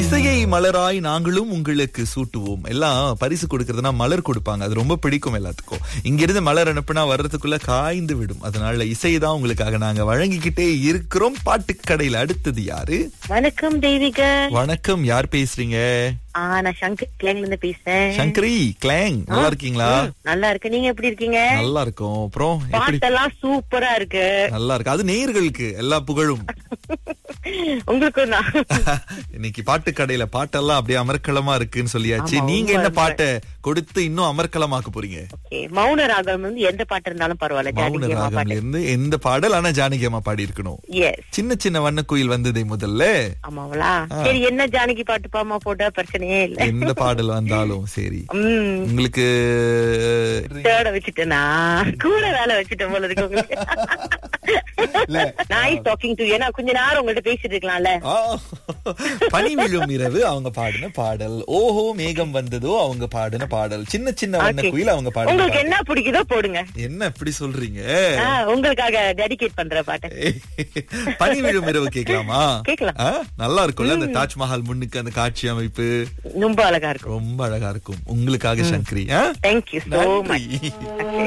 இசையை மலராய் நாங்களும் உங்களுக்கு சூட்டுவோம் எல்லாம் பரிசு கொடுக்கறதுனா மலர் கொடுப்பாங்க அது ரொம்ப பிடிக்கும் எல்லாத்துக்கும் இங்கிருந்து மலர் அனுப்புனா வர்றதுக்குள்ள காய்ந்து விடும் அதனால இசை தான் உங்களுக்காக நாங்க வழங்கிக்கிட்டே இருக்கிறோம் பாட்டுக்கடையில அடுத்தது யாரு வணக்கம் தெய்வீக வணக்கம் யார் பேசுறீங்க ஆ நான் சங்கர் கிளாங்ல இருந்து பேசுறேன் சங்கரி கிளாங் நல்லா இருக்கீங்களா ம், நல்லா இருக்கு நீங்க எப்படி இருக்கீங்க நல்லா இருக்கும் அப்புறம் எப்படி பாட்டெல்லாம் சூப்பரா இருக்கு நல்லா இருக்கு அது நேயர்களுக்கு எல்லா புகழும் உங்களுக்கும் தான் இன்னைக்கு பாட்டு கடையில பாட்டெல்லாம் அப்படியே அமர்க்களமா இருக்குன்னு சொல்லியாச்சு ஆமா, நீங்க உண்மை, என்ன உண்மை. பாட்டை கொடுத்து இன்னும் அமர்க்களமாக்க போறீங்க Okay, மௌன ராகம் வந்து எந்த பாட்டு இருந்தாலும் பரவாயில்ல மௌன ஜானகி அம்மா ராகம்ல பாட்டு இருந்து எந்த பாடல் ஆனா ஜானகி அம்மா பாடி இருக்கணும் எஸ் சின்ன சின்ன வண்ணக்குயில் வந்ததை முதல்ல ஆமாவளா சரி என்ன ஜானகி பாட்டு பாமா போட்டா பிரச்சனையே இல்ல எந்த பாடல் வந்தாலும் சரி உம் உங்களுக்கு தேட வச்சுட்டேனா கூட வேலை வச்சுட்டேன் போல இருக்கு உங்களுக்கு இல்ல. நைஸ் டாக்கிங் டு ஏன்னா கொஞ்ச நேரம் உங்கள்ட்ட பேசிட்டு இருக்கலாம்ல ஆ, பனி விழும் இரவு அவங்க பாடின பாடல் ஓஹோ மேகம் வந்ததோ அவங்க பாடின பாடல் சின்ன சின்ன வண்ணக்குயில் அவங்க பாடின உங்களுக்கு பாடல் என்ன பிடிக்குதோ போடுங்க என்ன இப்படி சொல்றீங்க ஆ, உங்களுக்காக டெடிகேட் பண்ற பாட்டு பனி விழும் இரவு கேட்கலாமா கேக்கலாம். ஆ, நல்லா இருக்கும்ல அந்த தாஜ்மஹால் முன்னுக்கு அந்த காட்சி அமைப்பு ரொம்ப அழகா இருக்கும் ரொம்ப அழகா இருக்கும் உங்களுக்காக சங்கரி ஆ? தேங்க்யூ சோ மச் நன்றி